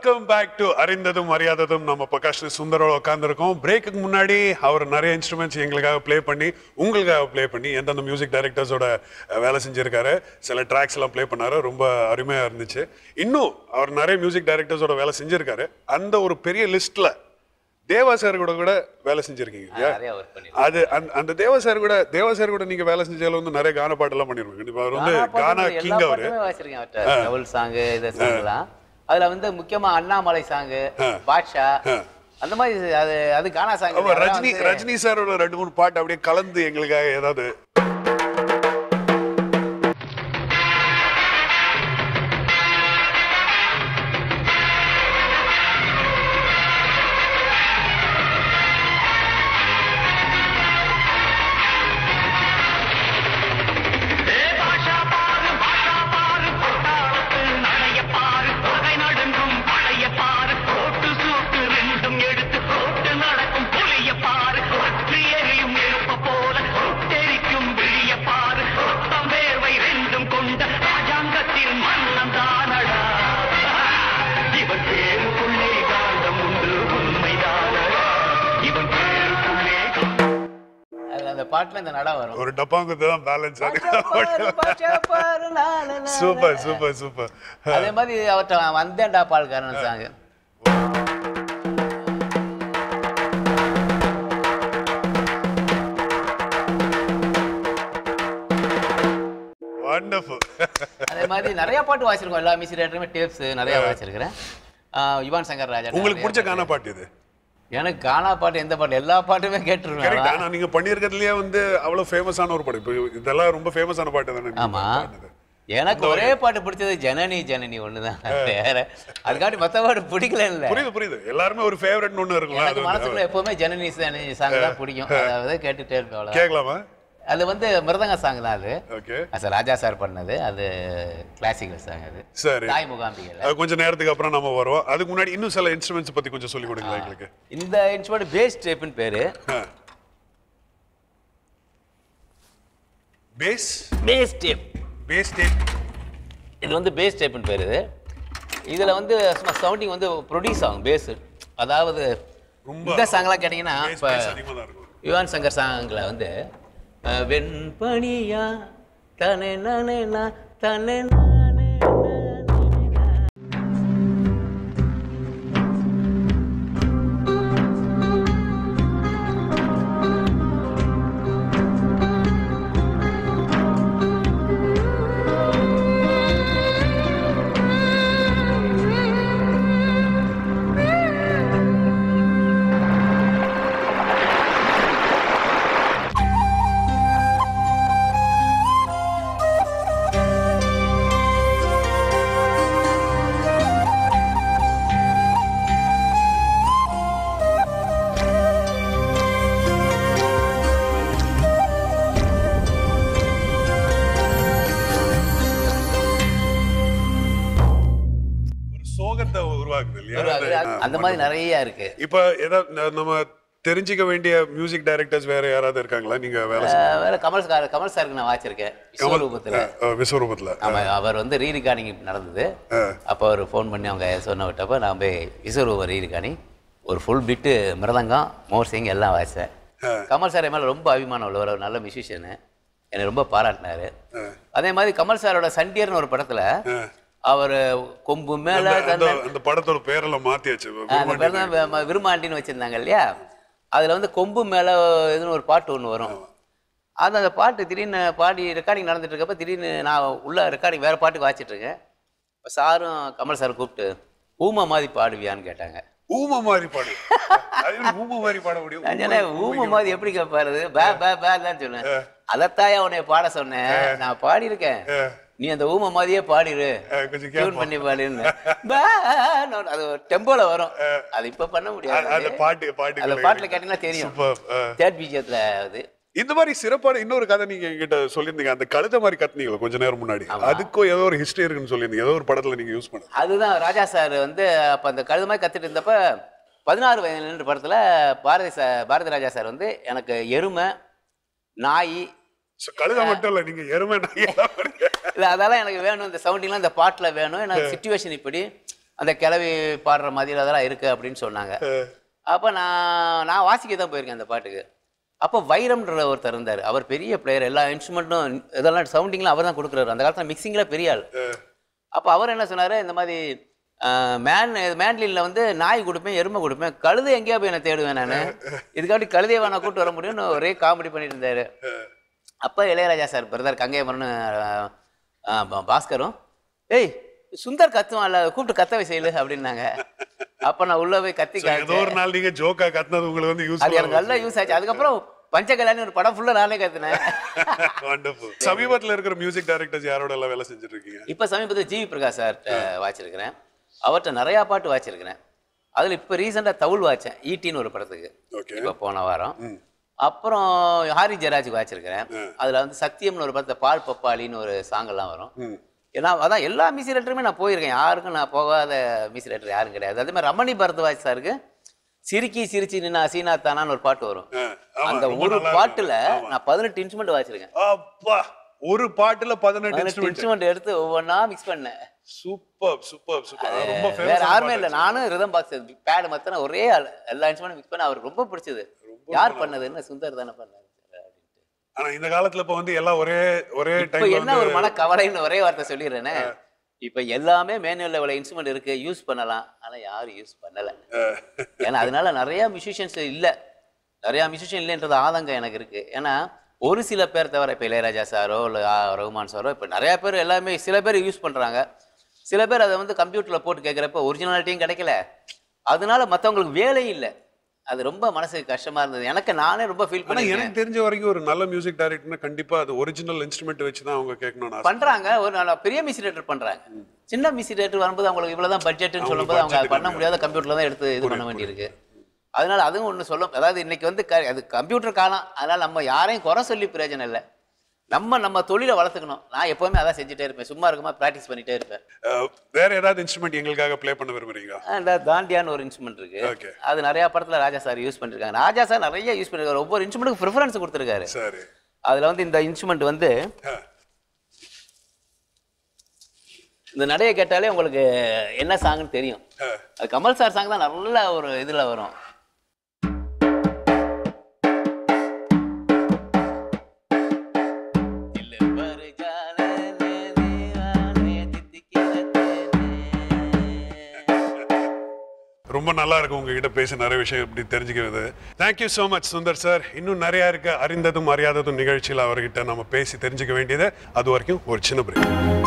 Welcome back to அறிந்ததும் அறியாததும் நம்ம பிரகாஷ் சுந்தரோட உட்காந்துருக்கோம் பிரேக்குக்கு முன்னாடி அவர் நிறைய இன்ஸ்ட்ருமெண்ட்ஸ் எங்களுக்காக ப்ளே பண்ணி உங்களுக்காக ப்ளே பண்ணி எந்தெந்த மியூசிக் டைரக்டர்ஸோட வேலை செஞ்சிருக்காரு சில ட்ராக்ஸ் எல்லாம் ப்ளே பண்ணாரு ரொம்ப அருமையா இருந்துச்சு இன்னும் அவர் நிறைய மியூசிக் டைரக்டர்ஸோட வேலை செஞ்சிருக்காரு அந்த ஒரு பெரிய லிஸ்ட்ல தேவா சார் கூட கூட வேலை செஞ்சிருக்கீங்க இல்லையா நிறைய ஒர்க் பண்ணி அது அந்த- அந்த தேவா சார் கூட தேவா சார் கூட நீங்க வேலை செஞ்சதுல வந்து நிறைய கான பாட்டெல்லாம் பண்ணிருக்கீங்க கண்டிப்பா அவர் வந்து கானா எல்லா கிங் அவரு பாட்டுமே வாசிச்சிருக்கேன் அவர்கிட்ட டபுள் சாங்கு இந்த சாங்லாம் அதுல வந்து முக்கியமா அண்ணாமலை சாங்கு பாட்ஷா அந்த மாதிரி அது அது கானா சாங் அப்ப ரஜினி ரஜினி சாரோட ரெண்டு மூணு பாட்டு அப்படியே கலந்து எங்களுக்காக ஏதாவது பாஷா பாரு பாஷா பாரு பொட்டாளத்து நடைய பாரு பகை நடுங்கும் பழைய பாரு கோட்டு சூட்டு ரெண்டும் எடுத்து கோட்டு நடக்கும் புலிய பாரு பற்றி எரியும் நெருப்ப போல சுட்டெரிக்கும் விழிய பாரு ரத்தம் வேர்வை ரெண்டும் கொண்ட ராஜாங்கத்தின் மன்னன் தானடா இவன் பேருக்குள்ளே காந்தம் உண்டு உண்மைதானடா இவன் பேருக்குள்ளே அந்த பாட்டுல இந்த நடம் வரும் ஒரு டப்பாங்குத்து தான் பேலன்ஸ் பாட்ஷா பாரு, பாட்ஷா பாரு, லா, லா, லா, சூப்பர் லா. சூப்பர் சூப்பர் அதே மாதிரி அவர்கிட்ட வந்தேன்டா பால்காரன் சாங் வண்டர்ஃபுல் அதே மாதிரி நிறைய பாட்டு வாசிச்சிருக்கோம் எல்லா மியூசிக் டேரக்டருமே டேப்ஸ் நிறைய வாசிச்சிருக்கிறேன் ஆஹ் யுவான் சங்கர் ராஜா உங்களுக்கு நிறைய பிடிச்ச பாட்டு. கானா பாட்டு இது எனக்கு கானா பாட்டு எந்த பாட்டு எல்லா பாட்டுமே கேட்டுருவேன் கரெக்ட் ஆனா நீங்க பண்ணிருக்கிறதுலயே வந்து அவ்வளவு ஃபேமஸான ஒரு பாட்டு இப்போ இதெல்லாம் ரொம்ப ஃபேமஸான பாட்டு தானே நீங்க ஆமா பாடுனது. எனக்கு ஒரே பாட்டு பிடிச்சது ஜனனி ஜனனி ஒண்ணுதான் வேற அதுக்காண்டி மத்த பாட்டு பிடிக்கல இல்ல புரியுது புரியுது எல்லாருமே ஒரு ஃபேவரட்னு ஒண்ணு இருக்குல்ல அது எனக்கு வந்து மனசுக்குள்ள எப்பவுமே ஜனனி ஜனனி சாங் தான் பிடிக்கும் அதாவது கேட்டுட்டே இருப்பேன் அவ்வளவுதான். கேட்கலாமா அது வந்து மிருதங்க சாங் தான் அது ஓகே அது ராஜா சார் பண்ணது அது கிளாசிக்கல் சாங் அது சரி தாய் முகாம்பிகை அது கொஞ்ச நேரத்துக்கு அப்புறம் நம்ம வருவோம் அதுக்கு முன்னாடி இன்னும் சில இன்ஸ்ட்ருமெண்ட்ஸ் பத்தி கொஞ்சம் சொல்லி கொடுங்களா எங்களுக்கு இந்த இன்ஸ்ட்ருமெண்ட் பேஸ் டேப்னு பேரு bass bass tape bass tape இது வந்து பேஸ் டேப்னு பேர் இது இதில் வந்து சும்மா சவுண்டிங் வந்து ப்ரொடியூஸ் ஆகும் பேஸ் அதாவது ரொம்ப இந்த சாங்லாம் கேட்டிங்கன்னா பேஸ் இப்போ பேஸ் அதிகமா தான் இருக்கும் யுவான் சங்கர் சாங்கில் வந்து அஹ், வெண்பனியா தனே நானே நா தனே நானே நானே நா. ஒரு சோகத்தை உருவாக்குது இல்லையா அது- அந்த- அது- அந்த மாதிரி நிறைய இருக்கு இப்ப ஏதாவது ந- நம்ம தெரிஞ்சுக்க வேண்டிய மியூசிக் டைரக்டர்ஸ் வேற யாராவது இருக்காங்களா நீங்க வேலை செஞ்ச- அஹ், வேற கமல் சார் கமல் சாருக்கு நான் வாச்சிருக்கேன் விஸ்வரூபத்தில் அஹ், விஸ்வரூபத்துல ஆமா அவர் வந்து ரீ ரெக்கார்டிங் நடந்தது அப்போ அவர் ஃபோன் பண்ணி அவங்க சொன்ன விட்டப்ப நான் போய் விஸ்வரூப ரீ ரெக்கார்டிங் ஒரு ஃபுல் பிட்டு மிருதங்கம் மோர்சிங் எல்லாம் வாசித்தேன் கமல் சார் என் மேலே ரொம்ப அபிமானம் உள்ளவர் அவர் நல்ல மியூசிஷியனு என்னை ரொம்ப பாராட்டினாரு அதே மாதிரி கமல் சாரோட சண்டியர்னு ஒரு படத்துல அவர் கொம்பு மேல அந்த- அந்த அந்த படத்தோட பேரெல்லாம் மாத்தியாச்சு அந்த பேர் தான் வி- ம- விருமாண்டின்னு வச்சிருந்தாங்க இல்லையா அதுல வந்து கொம்பு மேல இதுன்னு ஒரு பாட்டு ஒன்று வரும் அது அந்த பாட்டு திடீர்னு பாடி ரெக்கார்டிங் நடந்துட்டு இருக்கப்ப திடீர்னு நான் உள்ள ரெக்கார்டிங் வேற பாட்டுக்கு வாச்சிட்டு இருக்கேன் இப்ப சாரும் கமல் சார் கூப்பிட்டு ஊமை மாதிரி பாடுவியான்னு கேட்டாங்க ஊம மாதிரி பாடு அது எப்படி ஊம மாதிரி பாட முடியும் நான் சொன்னேன் ஊமை மாதிரி எப்படி கேட்பாரு பே பே பேன்னு சொன்னேன் அதைத்தாயா உன்னை பாட சொன்னேன் நான் பாடியிருக்கேன் நீ அந்த ஊமை மாதிரியே பாடிரு அஹ், கொஞ்சம் டியூன் கேட்போம் பண்ணி பாடிருன்னு பே அது டெம்போல வரும் அது இப்ப பண்ண அ- முடியாது அந்த பாட்டு பாட்டு அந்த பாட்டுல கேட்டீங்கன்னா தெரியும் சூப்பர் தேர்ட் பீஜத்துல அது இந்த மாதிரி சிறப்பான இன்னொரு கதை நீங்க என்கிட்ட சொல்லியிருந்தீங்க அந்த கழுத மாதிரி கத்துனீங்களா கொஞ்ச நேரம் முன்னாடி அதுக்கும் ஏதோ ஒரு ஹிஸ்டரி இருக்குன்னு சொல்லியிருந்தீங்க ஏதோ ஒரு படத்துல நீங்க யூஸ் பண்ணது அதுதான் ராஜா சார் வந்து அப்ப அந்த கழுத மாதிரி கத்துட்டு இருந்தப்ப பதினாறு வயதுல படத்துல Bharathi sir Bharathiraja sir வந்து எனக்கு எருமை நாய் So, கழுத மட்டும் இல்ல நீங்க எருமை நாய் எல்லாம் பாருங்க. இல்ல அதெல்லாம் எனக்கு வேணும் இந்த சவுண்டிங்லாம் இந்த பாட்டுல வேணும் எனக்கு சுச்சுவேஷன் இப்படி அந்த கிளவி பாடுற மாதிரி அதெல்லாம் இருக்கு அப்படின்னு சொன்னாங்க அப்போ நான் நான் வாசிக்க தான் போயிருக்கேன் அந்த பாட்டுக்கு அப்போ வைரம்ன்ற ஒருத்தர் இருந்தார் அவர் பெரிய பிளேயர் எல்லா இன்ஸ்ட்ருமெண்ட்டும் இதெல்லாம் சவுண்டிங்லாம் அவர் தான் கொடுக்குறாரு அந்த காலத்தில் மிக்சிங்கில் பெரிய ஆள் அப்போ அவர் என்ன சொன்னார் இந்த மாதிரி மேன் மேன்லினில் வந்து நாய் கொடுப்பேன் எருமை கொடுப்பேன் கழுதை எங்கேயா போய் நான் தேடுவேன் நான் இதுக்காண்டி கழுதையை வேணா கூட்டு வர முடியும்னு ஒரே காமெடி பண்ணிட்டு இருந்தாரு அப்போ இளையராஜா சார் பிரதர் கங்கையமரன் பாஸ்கரும் ஏய் சுந்தர் கத்துவான்ல கூப்பிட்டு கத்தவை செய்யலு அப்படின்னாங்க அப்போ நான் உள்ள போய் கத்தி ஏதோ காமிச்சேன். ஒரு நாள் நீங்க ஜோக்கா கத்துனது உங்களுக்கு வந்து யூஸ் அது எனக்கு நல்லா யூஸ் ஆச்சு அதுக்கப்புறம் பஞ்சகல்யாணி ஒரு படம் ஃபுல்லாக நானே கத்துனேன் வண்டர்ஃபுல் சமீபத்துல இருக்கிற மியூசிக் டைரக்டர்ஸ் யாரோட எல்லாம் வேலை செஞ்சுட்டு இருக்கீங்க இப்போ சமீபத்தில் ஜிவி பிரகாஷ் சார் வாச்சிருக்கிறேன் அவர்கிட்ட நிறையா பாட்டு வாச்சிருக்கிறேன் அதில் இப்போ ரீசெண்டாக தவுள் வாச்சேன் ஈட்டின்னு ஒரு படத்துக்கு ஓகே இப்போ போன வாரம் அப்புறம் ஹாரி ஜெராஜுக்கு வாச்சிருக்கிறேன் அதில் வந்து சத்தியம்னு ஒரு படத்தை பால் பப்பாளின்னு ஒரு சாங் எல்லாம் வரும் ஏன்னா அதான் எல்லா மியூசிக் ரைட்டருமே நான் போயிருக்கேன் யாருக்கும் நான் போகாத மியூசிக் ரைட்டர் யாரும் கிடையாது அதே மாதிரி ரமணி பரத்வாஜ் சாருக்கு சிரிக்கி சிரிச்சி நின்னா அசீனா தானான்னு ஒரு பாட்டு வரும் ஆமா, அந்த ரொம்ப ஒரு நல்லா இருக்கும். பாட்டுல நான் பதினெட்டு இன்ஸ்ட்ருமெண்ட் வாச்சிருக்கேன் அப்பா ஒரு பாட்டுல பதினெட்டு பதினெட்டு இன்ஸ்ட்ருமெண்ட் இன்ஸ்ட்ருமெண்ட் எடுத்து ஒவ்வொன்றா மிக்ஸ் பண்ணேன் சூப்பர் சூப்பர் சூப்பர் ரொம்ப வேற ஃபேமஸ் யாருமே இல்லை நானும் ரிதம் பாக்ஸ் பேட் மத்தன ஒரே ஆள் எல்லா இன்ஸ்ட்ருமெண்ட் மிக்ஸ் பண்ண அவருக்கு ரொம்ப பிடிச்சது யார் பண்ணது என்ன சுந்தர் தானே பண்ணாரு அப்படின்ட்டு ஆனா இந்த காலத்துல இப்ப வந்து எல்லாம் ஒரே ஒரே இப்போ டைம் என்ன ஒரு மன கவலைன்னு ஒரே வார்த்தை சொல்லிடுறேனே இப்போ எல்லாமே மேனுவல் லெவலில் இன்ஸ்ட்ருமெண்ட் இருக்கு யூஸ் பண்ணலாம் ஆனா யாரும் யூஸ் பண்ணல ஏன்னா அதனால நிறைய மியூசிஷியன்ஸ் இல்ல நிறைய மியூசிஷியன் இல்லைன்றது ஆதங்கம் எனக்கு இருக்கு ஏன்னா ஒரு சில பேர் தவிர இப்போ இளையராஜா சாரோ இல்லை ரகுமான் சாரோ இப்போ நிறைய பேர் எல்லாமே சில பேர் யூஸ் பண்றாங்க சில பேர் அதை வந்து கம்ப்யூட்டர்ல போட்டு கேட்குறப்ப ஒரிஜினாலிட்டியும் கிடைக்கல அதனால மத்தவங்களுக்கு வேலையும் இல்லை அது ரொம்ப மனசுக்கு கஷ்டமா இருந்தது எனக்கு நானே ரொம்ப ஃபீல் ஆனா பண்ணி எனக்கு தெரிஞ்ச வரைக்கும் ஒரு நல்ல மியூசிக் டைரக்டர்னா கண்டிப்பா அது ஒரிஜினல் இன்ஸ்ட்ருமெண்ட் வச்சு தான் அவங்க கேட்கணும்னு ஆசை. பண்றாங்க ஒரு நல்ல பெரிய மியூசிக் பண்றாங்க சின்ன மியூசிக் வரும்போது அவங்களுக்கு இவ்வளவுதான் பட்ஜெட்னு சொல்லும்போது அவங்க budget பண்ண முடியாத கம்ப்யூட்டர்ல தான் எடுத்து இது பண்ண வேண்டியிருக்கு அதனால அதுவும் ஒண்ணு சொல்லும் அதாவது இன்னைக்கு வந்து க- அது கம்ப்யூட்டர் காலம் அதனால நம்ம யாரையும் குறை சொல்லி பிரயோஜனம் இல்லை நம்ம நம்ம தொழிலை வளர்த்துக்கணும் நான் எப்பவுமே அதான் செஞ்சுட்டே இருப்பேன் சும்மா இருக்குமா ப்ராக்டிஸ் பண்ணிட்டே இருப்பேன் அஹ், வேற ஏதாவது இன்ஸ்ட்ருமெண்ட் எங்களுக்காக ப்ளே பண்ண விரும்புறீங்க அந்த தாண்டியான்னு ஒரு இன்ஸ்ட்ருமெண்ட் இருக்கு Okay. அது நிறைய படத்துல ராஜா சார் யூஸ் பண்ணிருக்காங்க ராஜா சார் நிறைய யூஸ் பண்ணிருக்காரு ஒவ்வொரு இன்ஸ்ட்ருமெண்ட்டுக்கு ப்ரிஃபரன்ஸ் கொடுத்துருக்காரு சரி அதுல வந்து இந்த இன்ஸ்ட்ருமெண்ட் வந்து அஹ், இந்த நடையை கேட்டாலே உங்களுக்கு என்ன சாங்னு தெரியும் அஹ். அது கமல் சார் சாங் தான் நல்ல ஒரு இதுல வரும் ரொம்ப நல்லா இருக்கு உங்ககிட்ட பேச நிறைய விஷயம் இப்படி தெரிஞ்சுக்கிறது thank you so much Sundar sir இன்னும் நிறைய இருக்கு அறிந்ததும் அறியாததும் நிகழ்ச்சியில் அவர்கிட்ட நம்ம பேசி தெரிஞ்சுக்க வேண்டியது அது வரைக்கும் ஒரு சின்ன பிரேக்